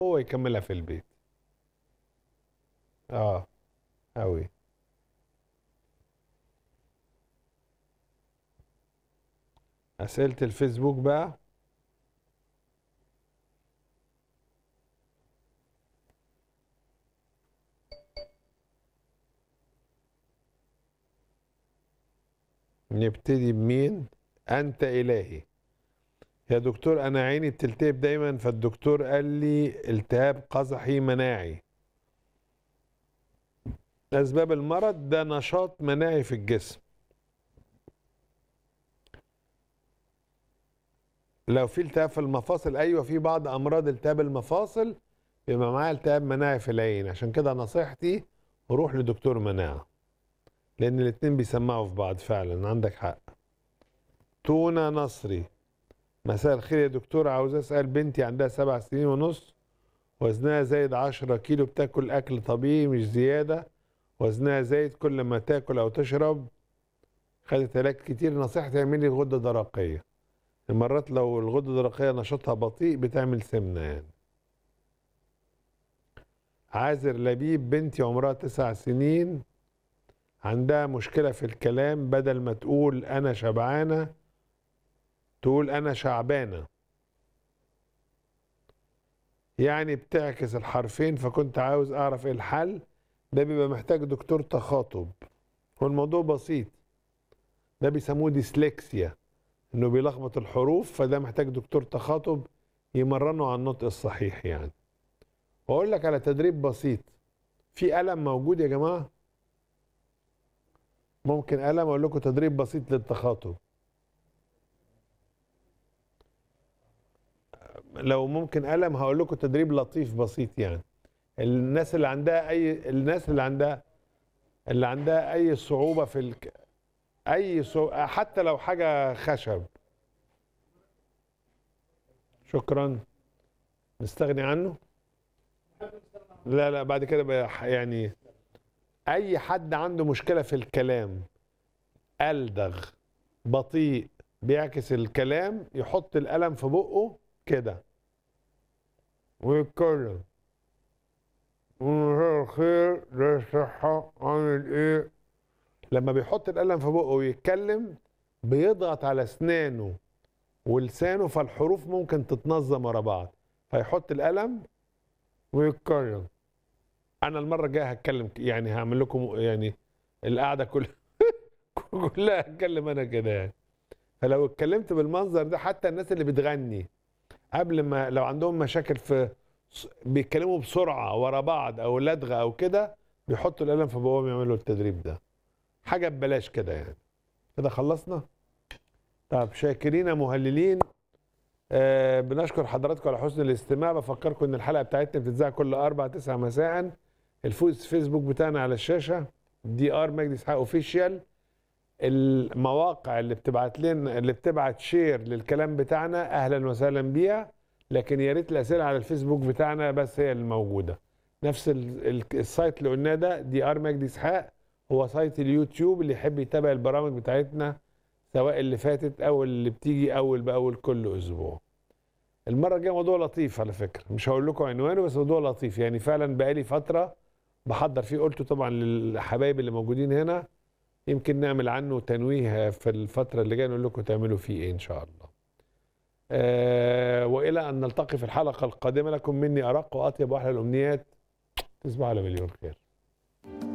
هو يكملها في البيت اه أوي أسئلة الفيسبوك بقى نبتدي بمين أنت إلهي يا دكتور أنا عيني بتلتهب دايما فالدكتور قال لي التهاب قزحي مناعي أسباب المرض ده نشاط مناعي في الجسم لو في التهاب في المفاصل أيوة في بعض أمراض التهاب المفاصل بيبقى معاها التهاب مناعي في العين عشان كده نصيحتي روح لدكتور مناعة لأن الاتنين بيسمعوا في بعض فعلا عندك حق تونة نصري مساء الخير يا دكتور عاوز أسأل بنتي عندها سبع سنين ونص وزنها زايد عشرة كيلو بتاكل أكل طبيعي مش زيادة وزنها زايد كل ما تاكل أو تشرب خدت علاج كتير نصيحتي اعملي غدة درقية مرات لو الغدة الدرقية نشاطها بطيء بتعمل سمنة يعني عازر لبيب بنتي عمرها تسع سنين عندها مشكلة في الكلام بدل ما تقول أنا شبعانة تقول أنا شعبانة يعني بتعكس الحرفين فكنت عاوز أعرف إيه الحل ده بيبقى محتاج دكتور تخاطب والموضوع بسيط ده بيسموه ديسلكسيا إنه بيلخبط الحروف فده محتاج دكتور تخاطب يمرنه على النطق الصحيح يعني وأقول لك على تدريب بسيط في قلم موجود يا جماعة ممكن قلم اقول لكم تدريب بسيط للتخاطب لو ممكن قلم هقول لكم تدريب لطيف بسيط يعني الناس اللي عندها اي الناس اللي عندها اللي عندها اي صعوبة في الك... اي صعوبة حتى لو حاجة خشب شكرا نستغني عنه لا لا بعد كده بقى يعني اي حد عنده مشكله في الكلام الدغ بطيء بيعكس الكلام يحط القلم في بقه كده ويتكلم مساء الخير ده الصحة عامل ايه لما بيحط القلم في بقه ويتكلم بيضغط على اسنانه ولسانه فالحروف ممكن تتنظم ورا بعض فيحط القلم ويتكلم انا المره الجايه هتكلم يعني هعمل لكم يعني القعده كلها كلها هتكلم انا كده يعني فلو اتكلمت بالمنظر ده حتى الناس اللي بتغني قبل ما لو عندهم مشاكل في بيتكلموا بسرعه ورا بعض او لدغه او كده بيحطوا القلم في بقهم يعملوا التدريب ده حاجه ببلاش كده يعني كده خلصنا طب شاكرين مهللين آه بنشكر حضراتكم على حسن الاستماع بفكركم ان الحلقه بتاعتنا بتتذاع كل اربع تسعة مساء الفوز فيسبوك بتاعنا على الشاشه دي ار مجدي اسحاق اوفيشال المواقع اللي بتبعت لنا اللي بتبعت شير للكلام بتاعنا اهلا وسهلا بيها لكن يا ريت الاسئله على الفيسبوك بتاعنا بس هي الموجوده نفس السايت اللي قلناه ده دي ار مجدي اسحاق هو سايت اليوتيوب اللي يحب يتابع البرامج بتاعتنا سواء اللي فاتت او اللي بتيجي اول باول كل اسبوع المره الجايه موضوع لطيف على فكره مش هقول لكم عنوانه بس موضوع لطيف يعني فعلا بقالي فتره بحضر فيه قلته طبعا للحبايب اللي موجودين هنا يمكن نعمل عنه تنويه في الفتره اللي جايه نقول لكم تعملوا فيه ايه ان شاء الله أه والى ان نلتقي في الحلقه القادمه لكم مني ارق واطيب واحلى الامنيات تصبحوا على مليون خير